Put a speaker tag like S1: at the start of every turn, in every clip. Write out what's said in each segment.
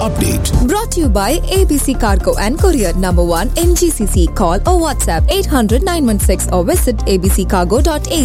S1: update.
S2: Brought to you by ABC Cargo and Courier Number 1 MGCC. Call or WhatsApp 800 916 or visit abccargo.ae.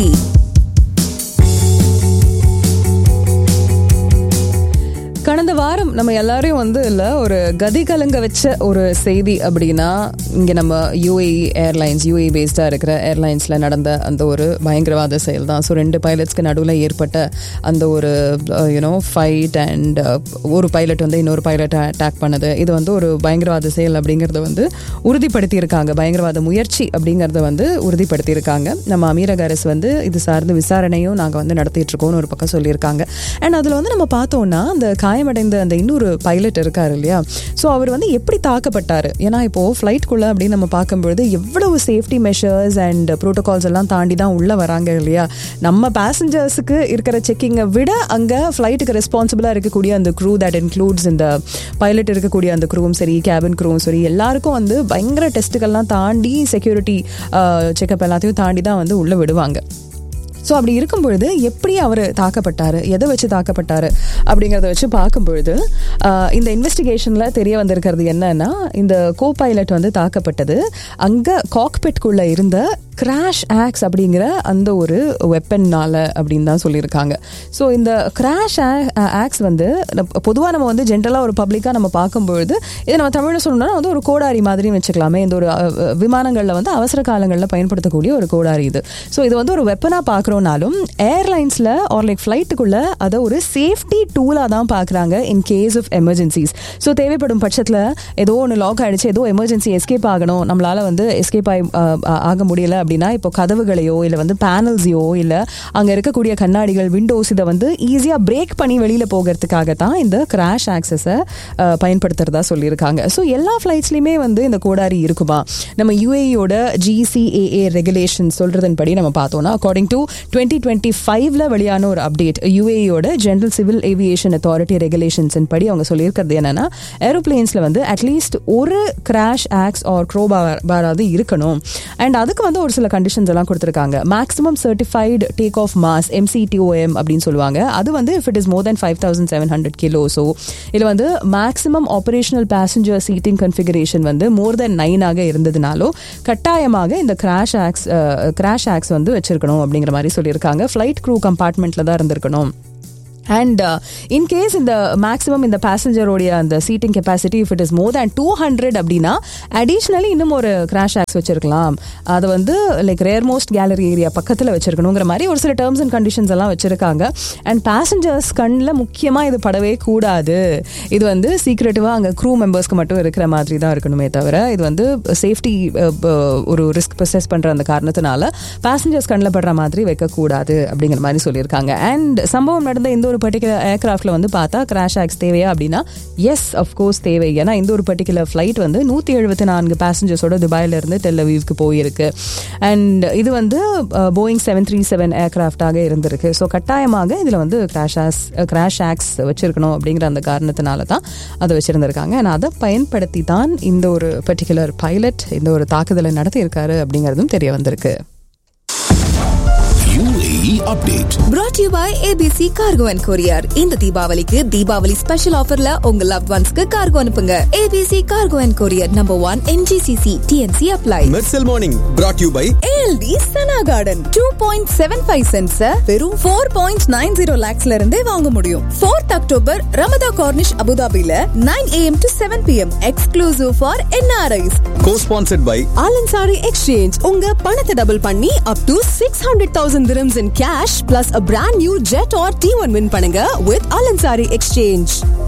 S3: கடந்த வாரம் நம்ம எல்லாரையும் வந்து இல்ல ஒரு கதி கலங்க வச்ச ஒரு செய்தி அப்படின்னா இங்க நம்ம யூஏஇ ஏர்லைன்ஸ் யூஏஇ பேஸ்டா இருக்கிற ஏர்லைன்ஸ்ல நடந்த அந்த ஒரு பயங்கரவாத செயல் தான் ஸோ ரெண்டு பைலட்ஸ்க்கு நடுவில் ஏற்பட்ட அந்த ஒரு யூனோ ஃபைட் அண்ட் ஒரு பைலட் வந்து இன்னொரு பைலட்டை அட்டாக் பண்ணது இது வந்து ஒரு பயங்கரவாத செயல் அப்படிங்கறத வந்து உறுதிப்படுத்தியிருக்காங்க பயங்கரவாத முயற்சி அப்படிங்கறத வந்து உறுதிப்படுத்தியிருக்காங்க நம்ம அமீரக அரசு வந்து இது சார்ந்து விசாரணையும் நாங்கள் வந்து நடத்திட்டு இருக்கோம்னு ஒரு பக்கம் சொல்லியிருக்காங்க அண்ட் அதில் வந்து நம்ம பார்த்தோம்னா அந்த காயமடைந்த அந்த இன்னொரு பைலட் இருக்காரு இல்லையா ஸோ அவர் வந்து எப்படி தாக்கப்பட்டாரு ஏன்னா இப்போ ஃப்ளைட்குள்ள அப்படின்னு நம்ம பார்க்கும்பொழுது எவ்வளவு சேஃப்டி மெஷர்ஸ் அண்ட் ப்ரோட்டோகால்ஸ் எல்லாம் தாண்டி தான் உள்ள வராங்க இல்லையா நம்ம பேசஞ்சர்ஸுக்கு இருக்கிற செக்கிங்கை விட அங்கே ஃப்ளைட்டுக்கு ரெஸ்பான்சிபிளாக இருக்கக்கூடிய அந்த க்ரூ தட் இன்க்ளூட்ஸ் இந்த பைலட் இருக்கக்கூடிய அந்த க்ரூவும் சரி கேபின் க்ரூவும் சரி எல்லாருக்கும் வந்து பயங்கர டெஸ்ட்டுகள்லாம் தாண்டி செக்யூரிட்டி செக்அப் எல்லாத்தையும் தாண்டி தான் வந்து உள்ளே விடுவாங்க ஸோ அப்படி இருக்கும் பொழுது எப்படி அவர் தாக்கப்பட்டாரு எதை வச்சு தாக்கப்பட்டாரு அப்படிங்கிறத வச்சு பார்க்கும் பொழுது ஆஹ், இந்த இன்வெஸ்டிகேஷனில் தெரிய வந்திருக்கிறது என்னன்னா இந்த கோ பைலட் வந்து தாக்கப்பட்டது அங்கே காக்பெட்குள்ள இருந்த கிராஷ் ஆக்ஸ் அப்படிங்கிற அந்த ஒரு வெப்பன்னால அப்படின்னு தான் சொல்லியிருக்காங்க ஸோ இந்த கிராஷ் ஆக்ஸ் வந்து பொதுவாக நம்ம வந்து ஜென்ரலாக ஒரு பப்ளிக்காக நம்ம பார்க்கும்பொழுது இதை நம்ம தமிழில் சொல்லணும்னா வந்து ஒரு கோடாரி மாதிரின்னு வச்சுக்கலாமே இந்த ஒரு விமானங்களில் வந்து அவசர காலங்களில் பயன்படுத்தக்கூடிய ஒரு கோடாரி இது ஸோ இது வந்து ஒரு வெப்பனாக பார்க்குறோனாலும் ஏர்லைன்ஸில் ஆர் லைக் ஃப்ளைட்டுக்குள்ள அதை ஒரு சேஃப்டி டூலாக தான் பார்க்குறாங்க in case of emergencies so தேவைப்படும் பட்சத்தில் ஏதோ ஒன்று லாக் ஆயிடுச்சு ஏதோ எமர்ஜென்சி எஸ்கேப் ஆகணும் நம்மளால வந்து எஸ்கேப் ஆகி ஆ- ஆ- ஆக முடியல அப்படின்னா இப்போ கதவுகளையோ இல்லை வந்து பேனல்ஸையோ இல்லை அங்கே இருக்கக்கூடிய கண்ணாடிகள் விண்டோஸ் இதை வந்து ஈஸியாக பிரேக் பண்ணி வெளியில் போகிறதுக்காக தான் இந்த கிராஷ் ஆக்சஸை பயன்படுத்துறதா சொல்லியிருக்காங்க ஸோ எல்லா ஃப்ளைட்ஸ்லையுமே வந்து இந்த கோடாரி இருக்குமா நம்ம யூஏயோட ஜிசிஏஏ ரெகுலேஷன் சொல்றதன்படி நம்ம பார்த்தோம்னா அக்கார்டிங் டு டுவெண்ட்டி டுவெண்ட்டி ஃபைவ்ல வெளியான ஒரு அப்டேட் யூஏயோட general civil aviation authority regulations படி அவங்க சொல்லியிருக்கிறது என்னன்னா ஏரோப்ளேன்ஸ்ல வந்து அட்லீஸ்ட் ஒரு கிராஷ் ஆக்ஸ் ஆர் க்ரோ பாராவது இருக்கணும் அண்ட் அதுக்கு வந்து ஒரு சில கண்டிஷன்ஸ் எல்லாம் கொடுத்துருக்காங்க maximum certified take off mass MCTOM அப்படின்னு சொல்லுவாங்க அது வந்து if it is more than five thousand seven hundred கிலோஸோ இதில் வந்து maximum operational passenger seating configuration வந்து மோர் தென் நைனாக இருந்ததுனாலோ கட்டாயமாக இந்த கிராஷ் ஆக்ஸ் கிராஷ் ஆக்ஸ் வந்து வச்சிருக்கணும் அப்படிங்கிற மாதிரி சொல்லியிருக்காங்க ஃப்ளைட் க்ரூ கம்பார்ட்மெண்ட்ல தான் இருந்திருக்கணும் அண்ட் இன் கேஸ் இந்த மேக்ஸிமம் இந்த பேசஞ்சரோடைய அந்த seating capacity if it is more than two hundred அப்படின்னா அடிஷ்னலி இன்னும் ஒரு கிராஷ் ஆக்ஸ் வச்சிருக்கலாம் அதை வந்து like rear most galley area பக்கத்தில் வச்சிருக்கணுங்கிற மாதிரி ஒரு சில டேர்ம்ஸ் அண்ட் கண்டிஷன்ஸ் எல்லாம் வச்சிருக்காங்க அண்ட் பேசஞ்சர்ஸ் கண்ணில் முக்கியமாக இது படவே கூடாது இது வந்து சீக்ரெட்டிவாக அங்கே க்ரூ மெம்பர்ஸ்க்கு மட்டும் இருக்கிற மாதிரி தான் இருக்கணுமே தவிர இது வந்து சேஃப்டி ஒரு ரிஸ்க் ப்ரொசஸ் பண்ணுற அந்த காரணத்தினால பேசஞ்சர்ஸ் கண்ணில் படுற மாதிரி வைக்கக்கூடாது அப்படிங்கிற மாதிரி சொல்லியிருக்காங்க அண்ட் சம்பவம் நடந்த இந்த ஒரு பர்டிகுலர் ஏர்கிராஃப்ட்ல வந்து பார்த்தா கிராஷ் ஆக்ஸ் தேவையா அப்படின்னா எஸ் அஃப்கோர்ஸ் தேவை ஏன்னா இந்த ஒரு பர்டிகுலர் ஃப்ளைட் வந்து நூற்றி எழுபத்தி நான்கு பேசஞ்சர்ஸோட துபாயில இருந்து டெல்லவீவ்க்கு போயிருக்கு அண்ட் இது வந்து போயிங் செவன் த்ரீ செவன் ஏர்கிராஃப்டாக இருந்திருக்கு ஸோ கட்டாயமாக இதில் வந்து கிராஷ் ஆக்ஸ் கிராஷ் ஆக்ஸ் வச்சிருக்கணும் அப்படிங்கிற அந்த காரணத்தினால தான் அதை வச்சிருந்திருக்காங்க and அதை பயன்படுத்தி தான் இந்த ஒரு பர்டிகுலர் பைலட் இந்த ஒரு தாக்குதலை நடத்தியிருக்காரு அப்படிங்கிறதும் தெரிய வந்திருக்கு
S1: UAE update.
S2: Brought to you by ABC Cargo and Courier. இந்த தீபாவளிக்கு தீபாவளி ஸ்பெஷல் ஆஃபர்ல உங்க லவ் ஒன்ஸ்க்கு கார்கோ அனுப்புங்க ABC Cargo and Courier number 1 MGCC TNC apply.
S4: Mersal morning brought you by
S2: ALD Sana Garden 2.75 cents வெறும் 4.90 lakhsல இருந்தே வாங்க முடியும் 4th அக்டோபர் ரமதா கார்னிஷ் அபுதாபில 9 am to 7 pm exclusive for NRIs
S4: co sponsored by
S2: Al Ansari exchange உங்க பணத்தை double பண்ணி up to six hundred thousand dirhams in cash plus a brand new jet or T1 win பண்ணுங்க with Al Ansari exchange